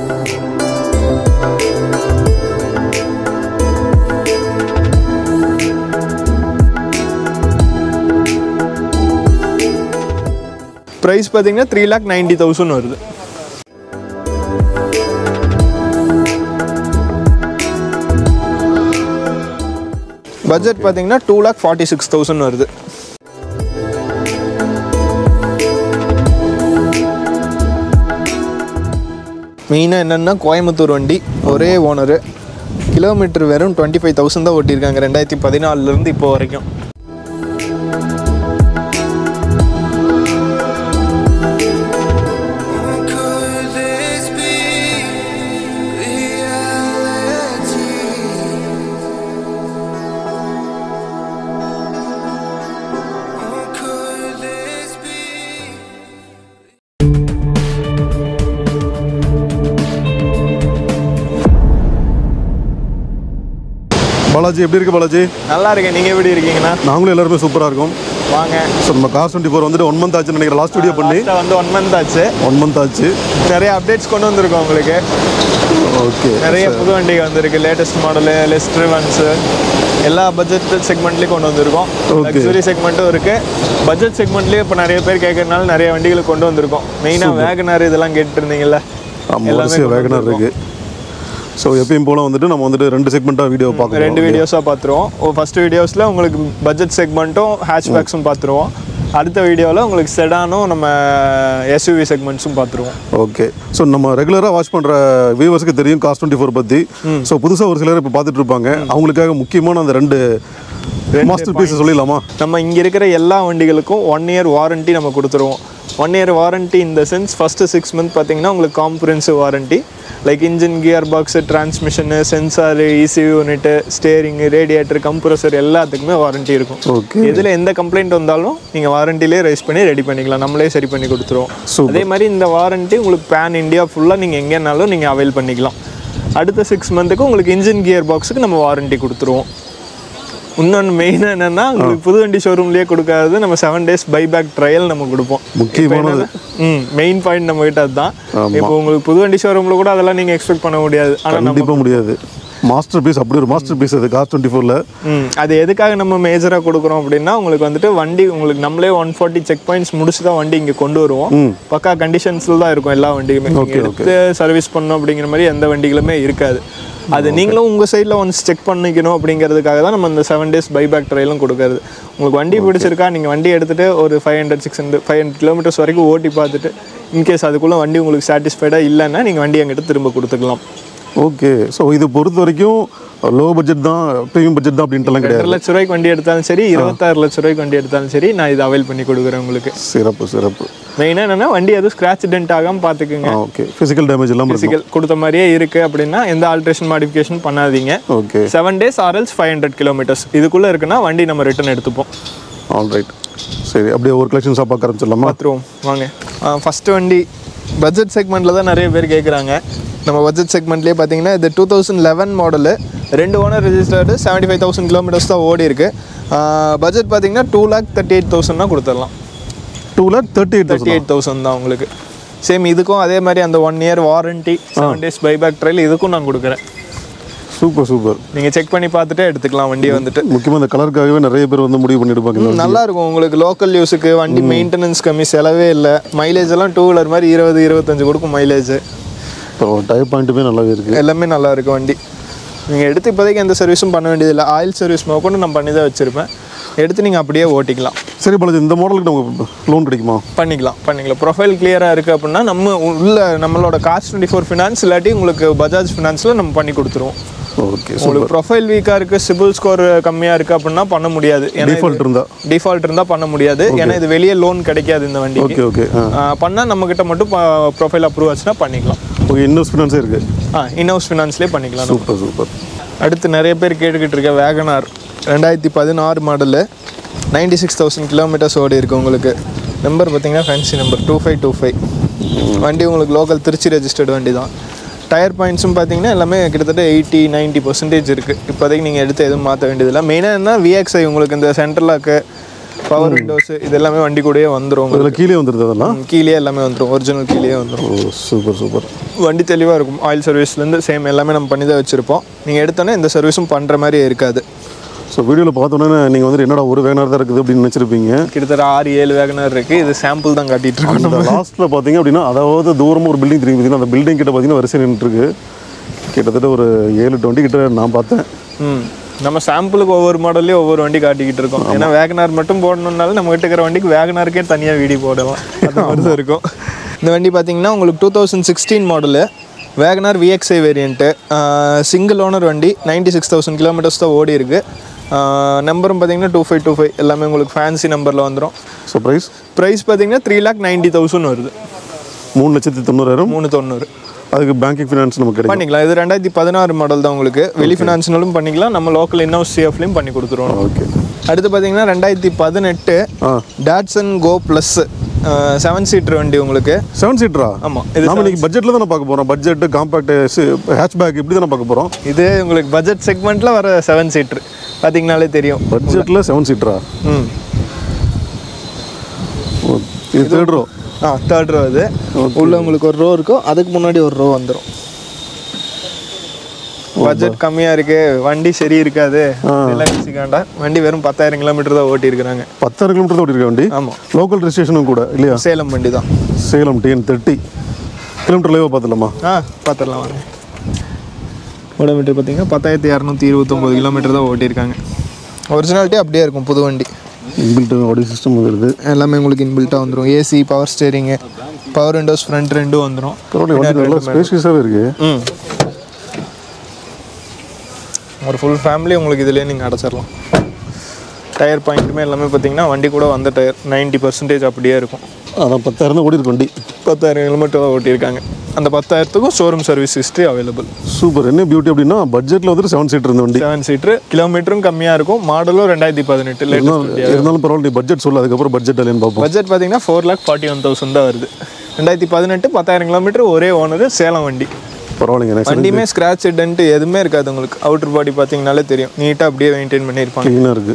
Price பார்த்தீங்கன்னா three lakh ninety thousand வருது budget பார்த்தீங்கன்னா two lakh forty six thousand வருது மெயினாக என்னென்னா கோயம்புத்தூர் வண்டி ஒரே ஓனரு கிலோமீட்டர் வெறும் டுவெண்ட்டி ஃபைவ் தௌசண்ட் தான் ஓட்டியிருக்காங்க ரெண்டாயிரத்தி பதினாலுலேருந்து இப்போ வரைக்கும் Could this be reality? Or could this be? Balaji எப்படி இருக்கு பாலாஜி நல்லா இருக்கேன் நீங்கள் எப்படி இருக்கீங்கண்ணா நாங்களும் எல்லாருமே சூப்பராக இருக்கும் வாங்க ஸோ நம்ம கார் டுவெண்ட்டி ஃபோர் வந்துட்டு ஒன் மந்த் ஆச்சுன்னு நினைக்கிறேன் லாஸ்ட் வீடியோ பண்ணி Last ஆ வந்து ஒன் மந்த் ஆச்சு ஒன் மந்த் ஆச்சு நிறைய அப்டேட்ஸ் கொண்டு வந்திருக்கோம் உங்களுக்கு ஓகே நிறைய புது வண்டிகள் வந்திருக்கு லேட்டஸ்ட் மாடலு லிஸ்ட் ரிவன்ஸு எல்லா பட்ஜெட் செக்மெண்ட்லேயும் கொண்டு வந்திருக்கோம் Okay. லக்ஸுரி செக்மெண்ட்டும் இருக்கு பட்ஜெட் செக்மெண்ட்லேயும் இப்போ நிறைய பேர் கேட்கறதுனால நிறைய வண்டிகளை கொண்டு வந்திருக்கோம் மெயினாக வேகனார் இதெல்லாம் கேட்டு இருந்தீங்கல்ல ஆமாம் வரிசையாக வேகனார் இருக்கு ஸோ எப்பயும் போல வந்துட்டு நம்ம வந்துட்டு ரெண்டு செக்மெண்ட்டாக வீடியோ பார்க்குறோம் ரெண்டு வீடியோஸாக பார்த்துருவோம் ஃபர்ஸ்ட் வீடியோஸில் உங்களுக்கு பட்ஜெட் செக்மெண்ட்டும் ஹேட்ச்பேக்ஸும் பார்த்துருவோம் அடுத்த வீடியோவில் உங்களுக்கு செடானும் நம்ம எஸ்யூவி செக்மெண்ட்ஸும் பார்த்துருவோம் ஓகே ஸோ நம்ம ரெகுலராக வாட்ச் பண்ணுற வியூவர்ஸ்க்கு தெரியும் காஸ் டுவெண்ட்டி ஃபோர் பற்றி ஸோ புதுசாக ஒரு சிலர் இப்போ பார்த்துட்டு இருப்பாங்க அவங்களுக்காக முக்கியமான அந்த ரெண்டு மாஸ்டர் பீஸ் சொல்லிடலாமா நம்ம இங்கே இருக்கிற எல்லா வண்டிகளுக்கும் ஒன் இயர் வாரண்ட்டி நம்ம கொடுத்துருவோம் ஒன் இயர் வாரண்ட்டி இந்த சென்ஸ் ஃபஸ்ட்டு சிக்ஸ் மந்த் பார்த்தீங்கன்னா உங்களுக்கு comprehensive warranty like engine gear box transmission sensor ECU unit steering radiator compressor எல்லாத்துக்குமே வாரண்ட்டி இருக்கும் ஓகே இதில் எந்த கம்ப்ளைண்ட் வந்தாலும் நீங்கள் வாரண்டிலே ரைஸ் பண்ணி ரெடி பண்ணிக்கலாம் நம்மளே சரி பண்ணி கொடுத்துருவோம் Super. அதே மாதிரி இந்த வாரண்ட்டி உங்களுக்கு பேன் இந்தியா ஃபுல்லாக நீங்கள் எங்கேனாலும் நீங்கள் அவைல் பண்ணிக்கலாம் அடுத்த சிக்ஸ் மந்த்துக்கு உங்களுக்கு இன்ஜின் கியர் பாக்ஸுக்கு நம்ம வாரண்ட்டி கொடுத்துருவோம் இன்னொன்று மெயினாக என்னென்னா உங்களுக்கு புது வண்டி ஷோரூம்லேயே கொடுக்காதது நம்ம செவன் டேஸ் பைபேக் ட்ரையல் நம்ம கொடுப்போம் முக்கியமானது. ம் மெயின் பாயிண்ட் நம்ம கிட்ட அதுதான் ஆமா. இப்போ உங்களுக்கு புது வண்டி ஷோரூமில் கூட அதெல்லாம் நீங்கள் எக்ஸ்பெக்ட் பண்ண முடியாது ஆனால் நம்ம கண்டிப்பாக முடியாது மாஸ்டர் பீஸ் அப்படி ஒரு மாஸ்டர் பீஸ் அது காஸ் டுவெண்ட்டி ஃபோரில் ம் அது எதுக்காக நம்ம மேஜராக கொடுக்குறோம் அப்படின்னா உங்களுக்கு வந்துட்டு வண்டி உங்களுக்கு நம்மளே ஒன் ஃபார்ட்டி செக் பாயிண்ட்ஸ் முடிச்சு தான் வண்டி இங்கே கொண்டு வருவோம் பக்கா கண்டிஷன்ஸில் தான் இருக்கும் எல்லா வண்டியுமே நீங்கள் எடுத்து சர்வீஸ் பண்ணணும் அப்படிங்கிற மாதிரி எந்த வண்டிகளுமே இருக்காது அது நீங்களும் உங்கள் சைடில் ஒன்ஸ் செக் பண்ணிக்கணும் அப்படிங்கிறதுக்காக தான் நம்ம இந்த செவன் டேஸ் பைபேக் ட்ரையலும் கொடுக்கறது உங்களுக்கு வண்டி பிடிச்சிருக்கா நீங்கள் வண்டி எடுத்துகிட்டு ஒரு five hundred six hundred five hundred kilometres வரைக்கும் ஓட்டி பார்த்துட்டு இன்கேஸ் அதுக்குள்ளே வண்டி உங்களுக்கு சாட்டிஸ்ஃபைடாக இல்லைன்னா நீங்கள் வண்டி எங்கிட்ட திரும்ப கொடுத்துக்கலாம் ஓகே ஸோ இது பொறுத்த வரைக்கும் லோ பட்ஜெட் தான் ப்ரீமியம் பட்ஜெட் தான் அப்படின்ட்டுலாம் கிடையாது ரெண்டு லட்ச ரூபாய்க்கு வண்டி எடுத்தாலும் சரி இருபத்தாறு லட்ச ரூபாய்க்கு வண்டி எடுத்தாலும் சரி நான் இதை அவைல் பண்ணி கொடுக்குறேன் உங்களுக்கு சிறப்பு சிறப்பு மெயினாக என்னன்னா வண்டி எதுவும் ஸ்க்ராட்ச் டென்ட் ஆகாமல் பார்த்துக்குங்க ஆ ஓகே ஃபிசிக்கல் டேமேஜ் இல்லாமல் இருக்கும் ஃபிசிக்கல் கொடுத்த மாதிரியே இருக்குது அப்படின்னா எந்த ஆல்ட்ரேஷன் மாடிஃபிகேஷன் பண்ணாதீங்க okay seven days or else five hundred kilometres இதுக்குள்ளே இருக்குன்னா வண்டி நம்ம ரிட்டர்ன் எடுத்துப்போம் ஆல் ரைட் சரி அப்படியே ஒரு கலெக்ஷன்ஸாக பார்க்க ஆரம்பிச்சிடலாமா பார்த்துருவோம் வாங்க ஃபஸ்ட்டு வண்டி பட்ஜெட் செக்மெண்ட்டில் தான் நிறைய பேர் கேட்குறாங்க நம்ம பட்ஜெட் செக்மெண்ட்லேயே பார்த்தீங்கன்னா இது டூ தௌசண்ட் லெவன் மாடலு ரெண்டு owner registered seventy five thousand kilometres தான் ஓடி இருக்கு பட்ஜெட் பார்த்தீங்கன்னா டூ லேக் தேர்ட்டி எயிட் தௌசண்ட்னா கொடுத்துடலாம் two lakh thirty eight thirty eight thousand தான் உங்களுக்கு சேம் இதுக்கும் அதே மாதிரி அந்த one year warranty seven days buyback trial இதுக்கும் நான் கொடுக்குறேன் சூப்பர் சூப்பர் நீங்கள் செக் பண்ணி பார்த்துட்டு எடுத்துக்கலாம் வண்டி வந்துட்டு முக்கியமாக இந்த கலருக்காகவே நிறைய பேர் வந்து முடிவு பண்ணியிருப்பாங்க இந்த ம், நல்லா இருக்கும் உங்களுக்கு லோக்கல் யூஸுக்கு வண்டி மெயின்டெனன்ஸ் கம்மி செலவே இல்லை மைலேஜ் எல்லாம் டூ வீலர் மாதிரி இருபது இருபத்தஞ்சு கொடுக்கும் மைலேஜ் இப்போ டயர் பாயிண்ட்டுமே நல்லாவே இருக்குது எல்லாமே நல்லா இருக்கும் வண்டி நீங்கள் எடுத்து இப்போதைக்கு எந்த சர்வீஸும் பண்ண வேண்டியதில்லை ஆயில் சர்வீஸ் கொண்டு நான் பண்ணி தான் வச்சுருப்பேன் எடுத்து நீங்கள் அப்படியே ஓட்டிக்கலாம் சரி பாலாஜி இந்த மாடலுக்கு நமக்கு லோன் கிடைக்குமா பண்ணிக்கலாம் பண்ணிக்கலாம் ப்ரொஃபைல் கிளியராக இருக்குது அப்படின்னா நம்ம உள்ள நம்மளோட காஸ்ட் டுவெண்ட்டி ஃபோர் ஃபினான்ஸ் இல்லாட்டி உங்களுக்கு பஜாஜ் ஃபினான்ஸில் நம்ம பண்ணி கொடுத்துருவோம் ஓகே உங்களுக்கு ப்ரொஃபைல் வீக்காக இருக்குது சிபில் ஸ்கோர் கம்மியாக இருக்குது அப்படின்னா பண்ண முடியாது ஏன்னா டிஃபால்ட் இருந்தா டிஃபால்ட் இருந்தால் பண்ண முடியாது ஏன்னா இது வெளியே லோன் கிடைக்காது இந்த வண்டிக்கு ஓகே ஓகே ஆ பண்ணால் நம்மக்கிட்ட மட்டும் ப்ரொஃபைல் அப்ரூவ் ஆச்சுன்னா பண்ணிக்கலாம் ஓகே இன்வெஸ்ட் ஃபினான்ஸே இருக்குது ஆ இன்ஹவுஸ் ஃபினான்ஸ்லேயே பண்ணிக்கலாம் நம்ம. சூப்பர் சூப்பர் அடுத்து நிறைய பேர் கேட்டுக்கிட்டு இருக்க வேகனார் ரெண்டாயிரத்தி பதினாறு model ninety six thousand kilometres ஓடி இருக்கு உங்களுக்கு நம்பர் பார்த்தீங்கன்னா fancy number two five two five வண்டி உங்களுக்கு லோக்கல் திருச்சி ரெஜிஸ்டர்டு வண்டி தான் டயர் பாயிண்ட்ஸும் பார்த்தீங்கன்னா எல்லாமே கிட்டத்தட்ட எயிட்டி நைன்ட்டி பர்சன்டேஜ் இருக்குது இப்போதைக்கு நீங்கள் எடுத்து எதுவும் மாற்ற வேண்டியதில்லை மெயினாக என்ன விஎக்ஸ்ஐ உங்களுக்கு இந்த சென்ட்ரல் லாக்கு பவர் விண்டோஸ் இது எல்லாமே வண்டி கூடயே வந்துடும் இதில் கீழே வந்துடுது அதெல்லாம் கீழே எல்லாமே வந்துடும் ஒரிஜினல் கீழே வந்துடும் ஓ சூப்பர் சூப்பர் வண்டி தெளிவாக இருக்கும் ஆயில் சர்வீஸ்லேருந்து சேம் எல்லாமே நம்ம பண்ணி தான் வச்சுருப்போம் நீங்கள் எடுத்தோன்னே எந்த சர்வீஸும் பண்ணுற மாதிரி இருக்காது ஸோ வீடியோவில் பார்த்தோன்னே நீங்கள் வந்துட்டு என்னடா ஒரு வேகனார் தான் இருக்குது அப்படின்னு நினச்சிருப்பீங்க கிட்டத்தட்ட ஆறு ஏழு வேகனர் இருக்குது இது சாம்பிள் தான் காட்டிட்டு இருக்கோம் அந்த லாஸ்ட்டில் பார்த்தீங்க அப்படின்னா அதாவது தூரமாக ஒரு பில்டிங் திரும்பி பார்த்தீங்கன்னா அந்த பில்டிங் கிட்ட பார்த்தீங்கன்னா வரிசை நின்றுருக்கு கிட்டத்தட்ட ஒரு ஏழு டுவெண்ட்டி கிட்ட நான் பார்த்தேன் ம் நம்ம சாம்பிளுக்கு ஒவ்வொரு மாடல்லையும் ஒவ்வொரு வண்டி காட்டிக்கிட்டு இருக்கோம் ஏன்னா வேகனார் மட்டும் போடணுன்னாலும் நம்ம கிட்ட இருக்கிற வண்டிக்கு வேகனாருக்கே தனியாக வீடியோ போடலாம் அந்த மாதிரி தான் இருக்கும் இந்த வண்டி பார்த்தீங்கன்னா உங்களுக்கு two thousand sixteen model Wagon R VXI variant single owner வண்டி நைன்டி சிக்ஸ் தௌசண்ட் கிலோமீட்டர்ஸ் தான் ஓடி இருக்கு நம்பரும் பார்த்தீங்கன்னா டூ ஃபைவ் டூ ஃபைவ் எல்லாமே உங்களுக்கு ஃபேன்சி நம்பரில் வந்துடும் ஸோ ப்ரைஸ் ப்ரைஸ் பார்த்தீங்கன்னா த்ரீ லேக் நைன்டி தௌசண்ட் வருது மூணு லட்சத்தி தொண்ணூறாயிரம் மூணு தொண்ணூறு அதுக்கு பேங்கிங் ஃபினான்ஸ் நமக்கு கிடைக்கும் பண்ணிக்கலாம் இது ரெண்டாயிரத்தி பதினாறு மாடல் தான் உங்களுக்கு வெளி ஃபினான்ஸ்னாலும் பண்ணிக்கலாம் நம்ம லோக்கல் இன்னவுஸ் சிஎஃப்லையும் பண்ணி கொடுத்துருவோம் ஓகே அடுத்து பார்த்தீங்கன்னா ரெண்டாயிரத்தி பதினெட்டு ஆ Datsun Go plus seven seater வண்டி உங்களுக்கு செவன் சீட்டரா ஆமாம் இது நாம இன்னைக்கு பட்ஜெட்டில் தானே பார்க்க போகிறோம் பட்ஜெட் காம்பேக்ட் ஹேட்ச்பேக் இப்படி தானே பார்க்க போகிறோம் இது உங்களுக்கு பட்ஜெட் செக்மெண்ட்டில் வர செவன் சீட்ரு பார்த்தீங்கனாலே தெரியும் பட்ஜெட்டில் செவன் சீட்டரா ம் இது தேர்ட் ரோ ஆ தேர்ட் ரோ இது உள்ள உங்களுக்கு ஒரு ரோ இருக்கும் அதுக்கு முன்னாடி ஒரு ரோ வந்துடும் பட்ஜெட் கம்மியாக இருக்கு வண்டி சரி இருக்காது இதெல்லாம் யோசிக்காண்டா வண்டி வெறும் பத்தாயிரம் கிலோமீட்டர் தான் ஓட்டி இருக்கிறாங்க பத்தாயிரம் கிலோமீட்டர் ஓடி இருக்க வண்டி ஆமாம் லோக்கல் ரெஜிஸ்ட்ரேஷனும் கூட இல்லையா சேலம் வண்டி தான் சேலம் டிஎன் தேர்ட்டி கிலோமீட்டர் லைவாக பார்த்துலாமா ஆ பார்த்துடலாம் வாங்க ஓடோமீட்டர் பார்த்தீங்கன்னா பத்தாயிரத்தி இரநூத்தி இருபத்தொம்போது கிலோமீட்டர் தான் ஓட்டியிருக்காங்க ஒரிஜினாலிட்டி அப்படியே இருக்கும் புது வண்டி இன்பில்ட் ஆடியோ சிஸ்டம் வந்துடுது எல்லாமே உங்களுக்கு இன்பில்ட்டாக வந்துடும் AC power steering power windows front ரெண்டும் வந்துடும் பரவாயில்ல வண்டி நல்லா ஸ்பேஷியஸாகவே இருக்கு ம் ஒரு ஃபுல் ஃபேமிலி உங்களுக்கு இதுலேயே நீங்கள் அடைச்சிடலாம் டயர் பாயிண்ட்டுமே எல்லாமே பார்த்தீங்கன்னா வண்டி கூட வந்த டயர் 90% பர்சன்டேஜ் அப்படியே இருக்கும் அதான் பத்தாயிரம் தான் ஓடி இருக்கு வண்டி பத்தாயிரம் கிலோமீட்டர் தான் ஓட்டியிருக்காங்க அந்த பத்தாயிரத்துக்கும் showroom service history available super என்ன பியூட்டி அப்படின்னா பட்ஜெட்டில் வந்துட்டு செவன் சீட்டர் இருந்த வண்டி செவன் சீட்ரு கிலோமீட்டரும் கம்மியாக இருக்கும் மாடலும் ரெண்டாயிரத்தி பதினெட்டு லேட்டஸ்ட் இருந்தாலும் பரவாயில்ல நீ பட்ஜெட் சொல்லு அதுக்கப்புறம் பட்ஜெட் இல்லைன்னு பார்ப்போம் பட்ஜெட் பார்த்தீங்கன்னா four lakh forty one thousand தான் வருது ரெண்டாயிரத்தி பதினெட்டு பத்தாயிரம் கிலோமீட்டர் ஒரே ஓனர் சேலம் வண்டி பரவாயில்லைங்க நெக்ஸ்ட் வண்டியுமே ஸ்க்ராட்ச் டென்ட் எதுவுமே இருக்காது உங்களுக்கு அவுட்டர் பாடி பார்த்தீங்கனாலே தெரியும் நீட்டாக அப்படியே மெயின்டைன் பண்ணியிருப்பாங்க க்ளீனாக இருக்கு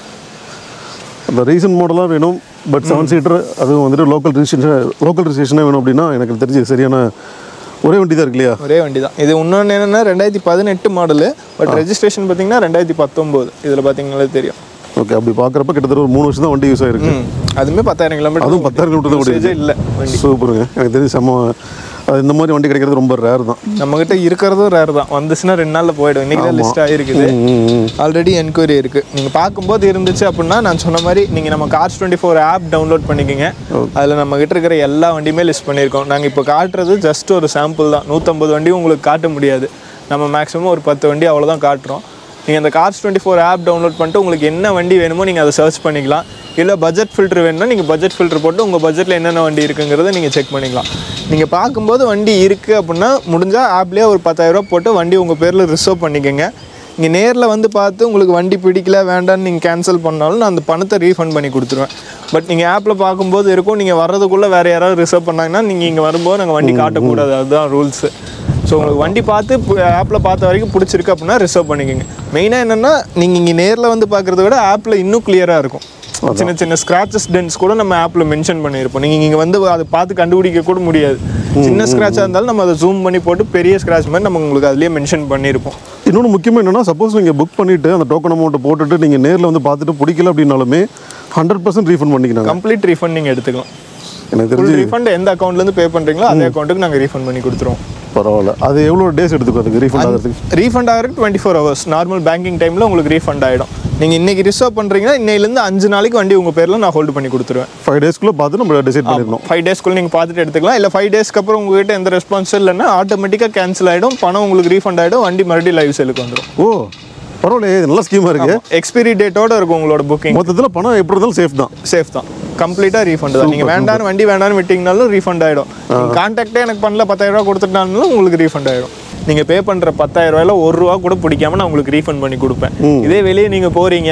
அந்த ரீசன்ட் மாடலாக வேணும் பட் செவன் சீட்டர் அதுவும் வந்துட்டு லோக்கல் ரிஜிஸ்ட்ரேஷன் லோக்கல் ரிஜிஸ்ட்ரேஷனே வேணும் அப்படின்னா எனக்கு தெரிஞ்சு சரியான ஒரே வண்டி தான் இருக்கு இல்லையா ஒரே வண்டி தான் இது இன்னொன்று என்னென்னா ரெண்டாயிரத்தி பதினெட்டு மாடலு பட் ரெஜிஸ்ட்ரேஷன் பார்த்தீங்கன்னா ரெண்டாயிரத்தி பத்தொம்போது இதில் பார்த்தீங்கனாலே தெரியும் ஓகே அப்படி பார்க்குறப்ப கிட்டத்தட்ட ஒரு மூணு வருஷம் தான் வண்டி யூஸ் ஆயிருக்கு ம் அதுவுமே பத்தாயிரம் கிலோமீட்டர் அதுவும் பத்தாயிரம் கிலோமீட்டர் தான் ஓடி இல்லை வண்டி சூப்பருங்க எனக்கு தெரிஞ்சு செம்ம அது இந்த மாதிரி வண்டி கிடைக்கிறது ரொம்ப ரேர் தான் நம்மகிட்ட இருக்கிறதும் ரேர் தான் வந்துச்சுன்னா ரெண்டு நாளில் போயிடும் இன்றைக்கி தான் லிஸ்ட் ஆகிருக்குது ஆல்ரெடி என்கொயரி இருக்குது நீங்கள் பார்க்கும்போது இருந்துச்சு அப்படின்னா நான் சொன்ன மாதிரி நீங்கள் நம்ம cars twenty four app download பண்ணிக்கோங்க அதில் நம்ம கிட்ட இருக்கிற எல்லா வண்டியுமே லிஸ்ட் பண்ணியிருக்கோம் நாங்கள் இப்போ காட்டுறது ஜஸ்ட் ஒரு சாம்பிள் தான் நூற்றம்பது வண்டியும் உங்களுக்கு காட்ட முடியாது நம்ம மேக்ஸிமம் ஒரு பத்து வண்டி அவ்வளோதான் காட்டுறோம் நீங்கள் அந்த cars twenty four app download பண்ணிட்டு உங்களுக்கு என்ன வண்டி வேணுமோ நீங்கள் அதை சர்ச் பண்ணிக்கலாம் இல்லை பட்ஜெட் ஃபில்டர் வேணும்னா நீங்கள் பட்ஜெட் ஃபில்டர் போட்டு உங்கள் பட்ஜெட்டில் என்னென்ன வண்டி இருக்குங்கிறத நீங்கள் செக் பண்ணிக்கலாம் நீங்கள் பார்க்கும்போது வண்டி இருக்குது அப்படின்னா முடிஞ்சால் ஆப்லேயே ஒரு பத்தாயிரரூபா போட்டு வண்டி உங்கள் பேரில் ரிசர்வ் பண்ணிக்கோங்க நீங்கள் நேரில் வந்து பார்த்து உங்களுக்கு வண்டி பிடிக்கல வேண்டாம்னு நீங்கள் கேன்சல் பண்ணாலும் நான் அந்த பணத்தை ரீஃபண்ட் பண்ணி கொடுத்துருவேன் பட் நீங்கள் ஆப்பில் பார்க்கும்போது இருக்கும் நீங்கள் வர்றதுக்குள்ளே வேறு யாராவது ரிசர்வ் பண்ணாங்கன்னா நீங்கள் இங்கே வரும்போது நாங்கள் வண்டி காட்டக்கூடாது அதுதான் ரூல்ஸு ஸோ உங்களுக்கு வண்டி பார்த்து ஆப்பில் பார்த்த வரைக்கும் பிடிச்சிருக்கு அப்படின்னா ரிசர்வ் பண்ணிக்கோங்க மெயினாக என்னென்னா நீங்கள் இங்கே நேரில் வந்து பார்க்குறத விட ஆப்பில் இன்னும் கிளியராக இருக்கும் சின்ன சின்ன ஸ்க்ராச்சஸ் டென்ஸ் கூட நம்ம ஆப்பில் மென்ஷன் பண்ணியிருப்போம் நீங்கள் இங்கே வந்து அதை பார்த்து கண்டுபிடிக்க கூட முடியாது சின்ன ஸ்க்ராட்சாக இருந்தாலும் நம்ம அதை ஜூம் பண்ணி போட்டு பெரிய ஸ்க்ராட்ச் மாதிரி நம்ம உங்களுக்கு அதுலேயே மென்ஷன் பண்ணியிருப்போம் இன்னொன்று முக்கியமாக என்னன்னா சப்போஸ் நீங்கள் புக் பண்ணிவிட்டு அந்த டோக்கன் அமௌண்ட்டை போட்டுட்டு நீங்கள் நேரில் வந்து பார்த்துட்டு பிடிக்கல அப்படின்னாலுமே ஹண்ட்ரட் பர்சன்ட் ரீஃபண்ட் பண்ணிக்கிறாங்க கம்ப்ளீட் ரீஃபண்ட் நீங்கள் எடுத்துக்கலாம் எனக்கு ஃபுல் தெரிஞ்சு ரீஃபண்ட் எந்த அக்கௌண்ட்லேருந்து பே பண்ணுறீங்களோ அதே அக்கௌண்ட்டுக்கு நாங்கள் ரீஃபண்ட் பண்ணி கொடுத்துருவோம் பரவாயில்ல அது எவ்வளோ டேஸ் எடுத்துக்கும் அதுக்கு ரீஃபண்ட் ஆகிறதுக்கு ரீஃபண்ட் ஆகிறதுக்கு twenty four hours normal banking டைமில் உங்களுக்கு ரீஃபண்ட் ஆகிடும் நீங்கள் இன்னைக்கு ரிசர்வ் பண்ணுறீங்கன்னா இன்னையிலேருந்து அஞ்சு நாளைக்கு வண்டி உங்கள் பேரில் நான் ஹோல்டு பண்ணி கொடுத்துருவேன் ஃபைவ் டேஸ்க்குள்ளே பார்த்து நம்ம டிசைட் பண்ணிடணும் ஃபைவ் டேஸ்க்குள்ள நீங்கள் பார்த்துட்டு எடுத்துக்கலாம் இல்லை ஃபைவ் டேஸ்க்கு அப்புறம் உங்ககிட்ட எந்த ரெஸ்பான்ஸும் இல்லைன்னா ஆட்டோமேட்டிக்காக கேன்சல் ஆகிடும் பணம் உங்களுக்கு ரீஃபண்ட் ஆகிடும் வண்டி மறுபடியும் லைவ் சேலுக்கு வந்துடும் ஓ பரவாயில்லையே இது நல்ல ஸ்கீமாக இருக்கு எக்ஸ்பைரி டேட்டோட இருக்கும் உங்களோட புக்கிங் மொத்தத்தில் பணம் எப்படி இருந்தாலும் சேஃப் தான் சேஃப் தான் கம்ப்ளீட்டாக ரீஃபண்ட் தான் நீங்கள் வேண்டாம் வண்டி வேண்டாம்னு விட்டிங்கனாலும் ரீஃபண்ட் ஆகிடும் நீங்கள் கான்டாக்டே எனக்கு பண்ணல பத்தாயிரம் ரூபா கொடுத்துட்டாலும் உங்களுக்கு ரீஃபண்ட் ஆகிடும் நீங்கள் பே பண்ணுற பத்தாயிரம் ரூபாயில ஒரு ரூபா கூட பிடிக்காம நான் உங்களுக்கு ரீஃபண்ட் பண்ணி கொடுப்பேன் இதே வெளியே நீங்கள் போகிறீங்க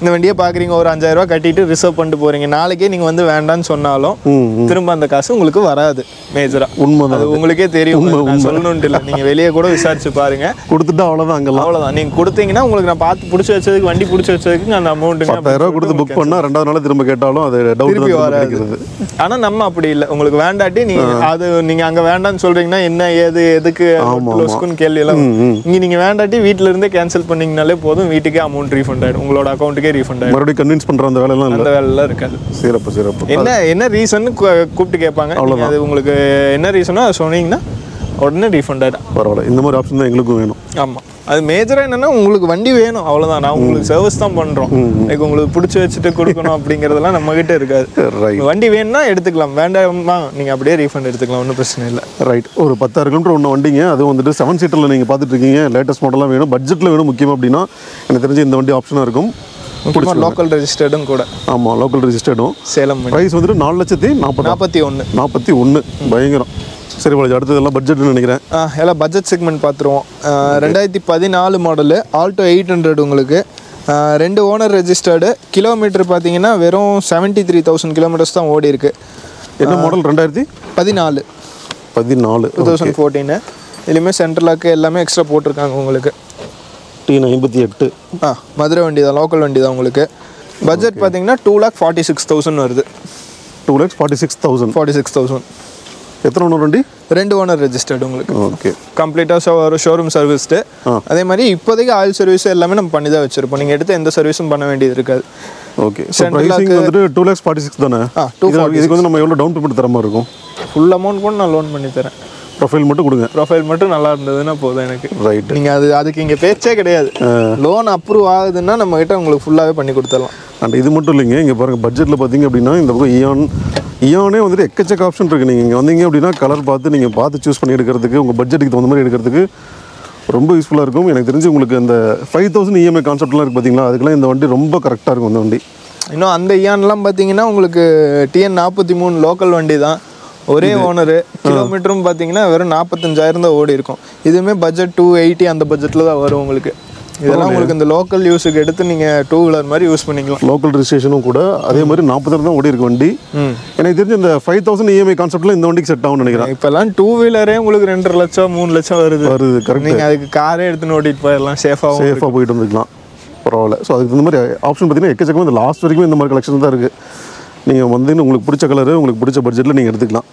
இந்த வண்டியை பார்க்குறீங்க ஒரு அஞ்சாயிரம் ரூபாய் கட்டிட்டு ரிசர்வ் பண்ணிட்டு போகிறீங்க நாளைக்கே நீங்கள் வந்து வேண்டாம்னு சொன்னாலும் திரும்ப அந்த காசு உங்களுக்கு வராது மேஜராக உண்மைதான் அது உங்களுக்கே தெரியும் நான் சொல்லணுன்ட்டு இல்லை நீங்கள் வெளியே கூட விசாரிச்சு பாருங்க கொடுத்துட்டா அவ்வளோதான் அங்கெல்லாம் அவ்வளோதான் நீங்கள் கொடுத்தீங்கன்னா உங்களுக்கு நான் பார்த்து பிடிச்சி வச்சதுக்கு வண்டி பிடிச்சி வச்சதுக்கு அந்த அமௌண்ட்டுங்க பத்தாயிரம் ரூபா கொடுத்து புக் பண்ணா ரெண்டாவது நாள் திரும்ப கேட்டாலும் அது டவுட் திருப்பி தான் வராது கிடைக்கிறது ஆனா நம்ம அப்படி இல்லை உங்களுக்கு வேண்டாட்டி நீங்க அது நீங்க அங்க வேண்டாம்னு சொல்றீங்கன்னா என்ன ஏது எதுக்கு லொஸ்க்குன்னு கேள்வி எல்லாம் இங்க நீங்க வேண்டாட்டி வீட்ல இருந்தே கேன்சல் பண்ணீங்கனாலே போதும் வீட்டுக்கே அமௌண்ட் ரீஃபண்ட் ஆயிடும் உங்களோட அக்கௌண்ட்டுக்கே ரீஃபண்ட் ஆயிடும் மறுபடியும் கன்வின்ஸ் பண்ற அந்த வேலையெல்லாம் இல்லை அந்த வேலைலாம் இருக்காது சிறப்பு சிறப்பு என்ன என்ன ரீசன் கூப்பிட்டு கேட்பாங்க நீங்க அது உங்களுக்கு என்ன ரீசனோ அதை சொன்னீங்கன்னா உடனே ரீஃபண்ட் ஆயிடும் பரவாயில்ல இந்த மாதிரி ஆப்ஷன் தான் எங்களுக்கும் வேணும் ஆமா அது மேஜரா என்னன்னா உங்களுக்கு வண்டி வேணும் அவ்வளவுதான் நான் உங்களுக்கு சர்வீஸ் தான் பண்றோம் லைக் உங்களுக்கு பிடிச்சி வச்சுட்டு கொடுக்கணும் அப்படிங்கறதெல்லாம் நம்ம கிட்ட இருக்காது ரைட் வண்டி வேணும்னா எடுத்துக்கலாம் வேண்டாமா நீங்க அப்படியே ரீஃபண்ட் எடுத்துக்கலாம் ஒன்றும் பிரச்சனை இல்லை ரைட் ஒரு பத்தாயிரம் கிலோமீட்டர் ஒன்று வண்டிங்க அது வந்துட்டு செவன் சீட்டரில் நீங்கள் பார்த்துட்டு இருக்கீங்க லேட்டஸ்ட் மாடலாக வேணும் பட்ஜெட்டில் வேணும் முக்கியமாக அப்படின்னா எனக்கு தெரிஞ்சு இந்த வண்டி ஆப்ஷனாக இருக்கும் முக்கியமாக லோக்கல் ரெஜிஸ்டர்டும் கூட ஆமாம் லோக்கல் ரெஜிஸ்டர்டும் சேலம் வண்டி ப்ரைஸ் வந்துட்டு நாலு லட்சத்தி நாற்பது நாற்பத்தி ஒன்று நாற்பத்தி ஒன்று பயங்கரம் சரி பாலாஜி அடுத்ததெல்லாம் பட்ஜெட்னு நினைக்கிறேன் எல்லாம் பட்ஜெட் செக்மெண்ட் பார்த்துருவோம் ஆஹ் ரெண்டாயிரத்தி பதினாலு மாடலு ஆல்டோ எயிட் ஹண்ட்ரட் உங்களுக்கு ஆஹ் ரெண்டு ஓனர் ரெஜிஸ்டர்டு கிலோமீட்டர் பார்த்தீங்கன்னா வெறும் செவன்ட்டி த்ரீ தௌசண்ட் கிலோமீட்டர்ஸ் தான் ஓடி இருக்கு என்ன மாடல் ரெண்டாயிரத்தி பதினாலு பதினாலு டூ தௌசண்ட் ஃபோர்டீனு இதுலேயுமே சென்ட்ரலாக்கு எல்லாமே எக்ஸ்ட்ரா போட்டிருக்காங்க உங்களுக்கு டி ஐம்பத்தி எட்டு ஆ மதுரை வண்டி தான் லோக்கல் வண்டி தான் உங்களுக்கு பட்ஜெட் பார்த்தீங்கன்னா two lakh forty six thousand வருது two lakhs forty six thousand forty six thousand எத்தனை ஒன்று வண்டி ரெண்டு ஓனர் ரெஜிஸ்டர்டு உங்களுக்கு ஓகே கம்ப்ளீட்டாக ஒரு ஷோரூம் சர்வீஸ்டு அதே மாதிரி இப்போதைக்கு ஆயில் சர்வீஸ் எல்லாமே நம்ம பண்ணி தான் வச்சிருப்போம் நீங்கள் எடுத்து எந்த சர்வீஸும் பண்ண வேண்டியது இருக்காது ஓகே ஸோ ப்ரைஸிங் வந்துட்டு டூ லேக்ஸ் ஃபார்ட்டி சிக்ஸ் தானே ஆ, இது- இதுக்கு வந்து நம்ம எவ்வளோ டவுன் பேமெண்ட் தர மாதிரி இருக்கும் ஃபுல் அமௌண்ட் கூட நான் லோன் பண்ணி தரேன் ப்ரொஃபைல் மட்டும் கொடுங்க ப்ரொஃபைல் மட்டும் நல்லா இருந்ததுன்னா போதும் எனக்கு ரைட் நீங்கள் அது அதுக்கு இங்கே பேச்சே கிடையாது லோன் அப்ரூவ் ஆகுதுன்னா நம்ம கிட்ட உங்களுக்கு ஃபுல்லாகவே பண்ணி கொடுத்துடலாம் அண்ட் இது மட்டும் இல்லைங்க இங்கே பாருங்கள் பட்ஜெட்டில் பார்த்தீங்க அப்படின்னா இந்த பக்கம் இயான் இயானே வந்துட்டு எக்கச்சக்க ஆப்ஷன் இருக்குது நீங்கள் இங்கே வந்தீங்க அப்படின்னா கலர் பார்த்து நீங்கள் பார்த்து சூஸ் பண்ணி எடுக்கிறதுக்கு உங்கள் பட்ஜெட்டுக்கு தகுந்த மாதிரி எடுக்கிறதுக்கு ரொம்ப யூஸ்ஃபுல்லாக இருக்கும் எனக்கு தெரிஞ்சு உங்களுக்கு இந்த ஃபைவ் தௌசண்ட் இஎம்ஐ கான்செப்ட்லாம் இருக்குது பார்த்தீங்களா அதுக்கெல்லாம் இந்த வண்டி ரொம்ப கரெக்டாக இருக்கும் இந்த வண்டி இன்னும் அந்த இயான்லாம் பார்த்தீங்கன்னா உங்களுக்கு டிஎன் நாற்பத்தி மூணு லோக்கல் வண்டி தான் ஒரே ஓனரு கிலோமீட்டரும் பார்த்தீங்கன்னா வெறும் நாற்பத்தஞ்சாயிரம் தான் ஓடி இருக்கும் இதுவுமே பட்ஜெட் டூ எயிட்டி அந்த பட்ஜெட்டில் தான் வரும் உங்களுக்கு இதெல்லாம் உங்களுக்கு இந்த லோக்கல் யூஸுக்கு எடுத்து நீங்கள் டூ வீலர் மாதிரி யூஸ் பண்ணிக்கலாம் லோக்கல் ரெஜிஸ்ட்ரேஷனும் கூட அதே மாதிரி நாற்பதாயிரம் தான் ஓடி இருக்கு வண்டி எனக்கு தெரிஞ்சு இந்த ஃபைவ் தௌசண்ட் இஎம்ஐ கான்செப்ட்டில் இந்த வண்டிக்கு செட் ஆகும்னு நினைக்கிறேன் இப்போல்லாம் டூ வீலரே உங்களுக்கு ரெண்டரை லட்சம் மூணு லட்சம் வருது வருது கரெக்ட் நீங்கள் அதுக்கு காரே எடுத்துன்னு ஓட்டிட்டு போயிடலாம் சேஃபாகவும் சேஃபாக போயிட்டு வந்துக்கலாம் பரவாயில்ல ஸோ அதுக்கு இந்த மாதிரி ஆப்ஷன் பார்த்தீங்கன்னா எக்கச்சக்கமாக இந்த லாஸ்ட் வரைக்கும் இந்த மாதிரி கலெக்ஷன் தான் இருக்குது நீங்கள் வந்து உங்களுக்கு பிடிச்ச கலரு உங்களுக்கு பிடிச்ச பட்ஜெட்டில் நீங்கள் எடுத்துக்கலாம்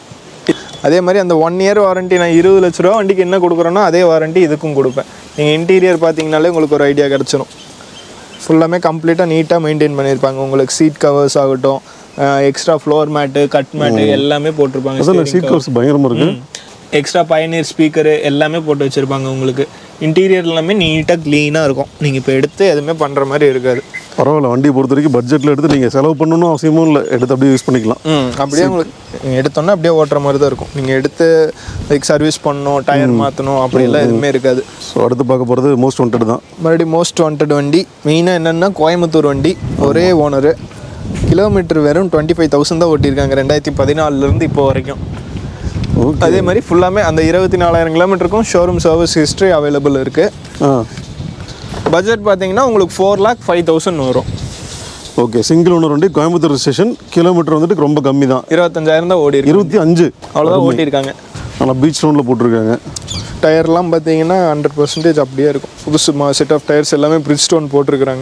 அதே மாதிரி அந்த ஒன் இயர் வாரண்டி நான் இருபது லட்ச ரூபா வண்டிக்கு என்ன கொடுக்குறேனோ அதே வாரண்டி இதுக்கும் கொடுப்பேன் நீங்கள் இன்டீரியர் பார்த்தீங்கனாலே உங்களுக்கு ஒரு ஐடியா கிடச்சிரும் ஃபுல்லாமே கம்ப்ளீட்டாக நீட்டாக மெயின்டைன் பண்ணியிருப்பாங்க உங்களுக்கு சீட் கவர்ஸ் ஆகட்டும் extra floor mat cut mat எல்லாமே போட்டிருப்பாங்க அதான் சீட் கவர்ஸ் பயங்கரமாக இருக்குது எக்ஸ்ட்ரா பயனியர் ஸ்பீக்கரு எல்லாமே போட்டு வச்சுருப்பாங்க உங்களுக்கு இன்டீரியர் எல்லாமே நீட்டாக க்ளீனாக இருக்கும் நீங்கள் இப்போ எடுத்து எதுவுமே பண்ணுற மாதிரி இருக்காது பரவாயில்ல வண்டியை பொறுத்த வரைக்கும் பட்ஜெட்டில் எடுத்து நீங்கள் செலவு பண்ணணும் அவசியமும் இல்லை எடுத்து அப்படியே யூஸ் பண்ணிக்கலாம் ம் அப்படியே உங்களுக்கு நீங்கள் எடுத்தோன்னே அப்படியே ஓட்டுற மாதிரி தான் இருக்கும் நீங்கள் எடுத்து லைக் சர்வீஸ் பண்ணணும் டயர் மாற்றணும் அப்படியெல்லாம் எதுவுமே இருக்காது ஸோ அடுத்து பார்க்க போகிறது மோஸ்ட் வாண்டட் தான் மறுபடியும் மோஸ்ட் வாண்டட் வண்டி மெயினாக என்னென்னா கோயம்புத்தூர் வண்டி ஒரே ஓனரு கிலோமீட்டர் வெறும் டுவெண்ட்டி ஃபைவ் தௌசண்ட் தான் ஓட்டியிருக்காங்க ரெண்டாயிரத்தி பதினாலுலேருந்து இப்போ வரைக்கும் ஓகே அதே மாதிரி ஃபுல்லாமே அந்த இருபத்தி நாலாயிரம் கிலோமீட்டருக்கும் ஷோரூம் சர்வீஸ் ஹிஸ்ட்ரி அவைலபிள் இருக்குது ஆ பட்ஜெட் பார்த்தீங்கன்னா உங்களுக்கு ஃபோர் லேக் ஃபைவ் தௌசண்ட் வரும் ஓகே சிங்கிள் ஓனர் வண்டி கோயம்புத்தூர் ஸ்டேஷன் கிலோமீட்டர் வந்துட்டு ரொம்ப கம்மி தான் இருபத்தஞ்சாயிரம் தான் ஓடி இருக்கு இருபத்தி அஞ்சு அவ்வளோதான் ஓட்டியிருக்காங்க நல்லா பீச் ரோனில் போட்டிருக்காங்க டயர்லாம் பார்த்தீங்கன்னா ஹண்ட்ரட் பர்சன்டேஜ் அப்படியே இருக்கும் புதுசு செட் ஆஃப் டயர்ஸ் எல்லாமே பிரிட்ஜ் ஸ்டோன் போட்டிருக்கிறாங்க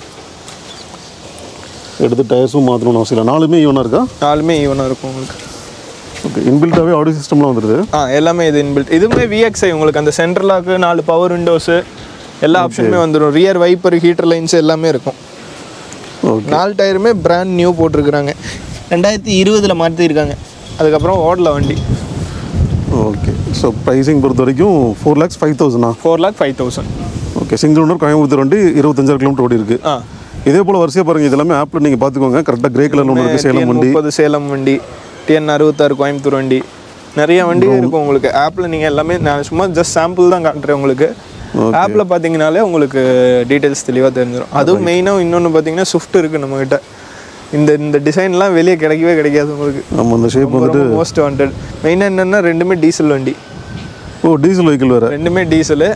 எடுத்து டயர்ஸும் மாற்றணும்னு அவசியம் இல்லை நாலுமே ஈவனாக இருக்கா நாலுமே ஈவனாக இருக்கும் உங்களுக்கு ஓகே இன்பில்ட்டாகவே ஆடியோ சிஸ்டம்லாம் வந்துடுது ஆ எல்லாமே இது இன்பில்ட் இதுவுமே விஎக்ஸ்ஐ உங்களுக்கு அந்த சென்ட்ரலாக்கு நாலு பவர் விண்டோஸு எல்லா ஆப்ஷனுமே வந்துடும் ரியர் வைப்பர் ஹீட்டர் லைன்ஸ் எல்லாமே இருக்கும் ஓகே நாலு டயருமே பிராண்ட் நியூ போட்டிருக்கிறாங்க ரெண்டாயிரத்தி இருபதில் மாற்றிருக்காங்க அதுக்கப்புறம் ஓடல வண்டி ஓகே ஸோ ப்ரைஸிங் பொறுத்த வரைக்கும் ஃபோர் லேக்ஸ் ஃபைவ் தௌசண்டா four lakh five thousand okay single owner Coimbatore வண்டி இருபத்தஞ்சாயிரம் கிலோமீட்டர் ஓடி இருக்கு ஆ இதே போல் வரிசையாக பாருங்கள் இது எல்லாமே ஆப்பில் நீங்கள் பார்த்துக்கோங்க கரெக்டாக கிரே கலரில் ஒன்று இருக்குது சேலம் வண்டி முப்பது சேலம் வண்டி டிஎன் அறுபத்தாறு கோயம்புத்தூர் வண்டி நிறைய வண்டி இருக்கும் உங்களுக்கு ஆப்பில் நீங்கள் எல்லாமே நான் சும்மா ஜஸ்ட் சாம்பிள் தான் காட்டுறேன் உங்களுக்கு ஆப்பில் பார்த்தீங்கனாலே உங்களுக்கு டீட்டெயில்ஸ் தெளிவாக தெரிஞ்சிடும் அதுவும் மெயினாக இன்னொன்று பார்த்தீங்கன்னா ஸ்விஃப்ட் இருக்குது நம்மக்கிட்ட இந்த இந்த டிசைன்லாம் வெளியே கிடைக்கவே கிடைக்காது உங்களுக்கு நம்ம அந்த ஷேப் வந்துட்டு மோஸ்ட் வாண்டட் மெயினாக என்னென்னா ரெண்டுமே டீசல் வண்டி ஓ டீசல் வெஹிக்கிள் வேறு ரெண்டுமே டீசலு